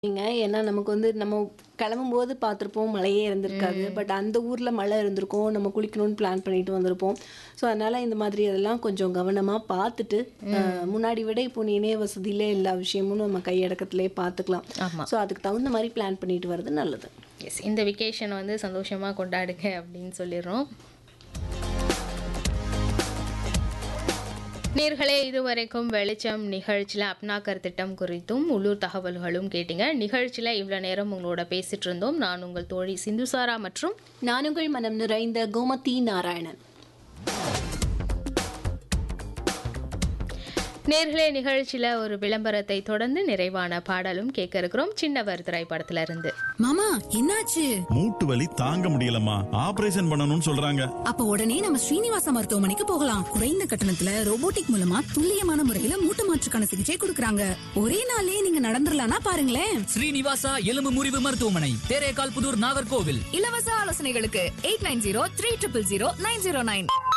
நீங்க ஏன்னா நமக்கு வந்து நம்ம கிளம்பும்போது பார்த்துருப்போம் மழையே இருந்திருக்காது பட் அந்த ஊர்ல மழை இருந்திருக்கும் நம்ம குளிக்கணும்னு பிளான் பண்ணிட்டு வந்திருப்போம் ஸோ அதனால இந்த மாதிரி அதெல்லாம் கொஞ்சம் கவனமா பார்த்துட்டு அஹ், முன்னாடி விட இப்போ இணைய வசதியிலே எல்லா விஷயமும் நம்ம கையடக்கத்திலே பார்த்துக்கலாம் ஆமா. ஸோ அதுக்கு தகுந்த மாதிரி பிளான் பண்ணிட்டு வர்றது நல்லது எஸ் இந்த வெக்கேஷன் வந்து சந்தோஷமாக கொண்டாடுங்க அப்படின்னு சொல்லிடுறோம் நேர்களே இதுவரைக்கும் வெளிச்சம் நிகழ்ச்சியில் அப்னாக்கர் திட்டம் குறித்தும் உள்ளூர் தகவல்களும் கேட்டீங்க நிகழ்ச்சியில் இவ்வளோ நேரம் உங்களோட பேசிட்டு இருந்தோம் நான் உங்கள் தோழி சிந்துசாரா மற்றும் நான் உங்கள் மனம் நிறைந்த கோமதி நாராயணன் நேர்களே நிகழ்ச்சியில் ஒரு விளம்பரத்தை தொடர்ந்து நிறைவான பாடலும் கேட்க இருக்கிறோம் சின்னவர் திரைப்படத்துல இருந்து மாமா என்னாச்சு மூட்டு வலி தாங்க முடியலம்மா ஆபரேஷன் பண்ணணும்னு சொல்றாங்க அப்ப உடனே நம்ம ஸ்ரீனிவாச மருத்துவமனைக்கு போகலாம் குறைந்த கட்டணத்துல ரோபோட்டிக் மூலமா துல்லியமான முறையில மூட்டு மாற்றுக்கான சிகிச்சை கொடுக்கறாங்க ஒரே நாளே நீங்க நடந்துடலாம்னா பாருங்களேன் ஸ்ரீனிவாசா எலும்பு முறிவு மருத்துவமனை தேரேகால் புதூர் நாகர்கோவில் இலவச ஆலோசனைகளுக்கு eight nine zero three triple zero nine zero nine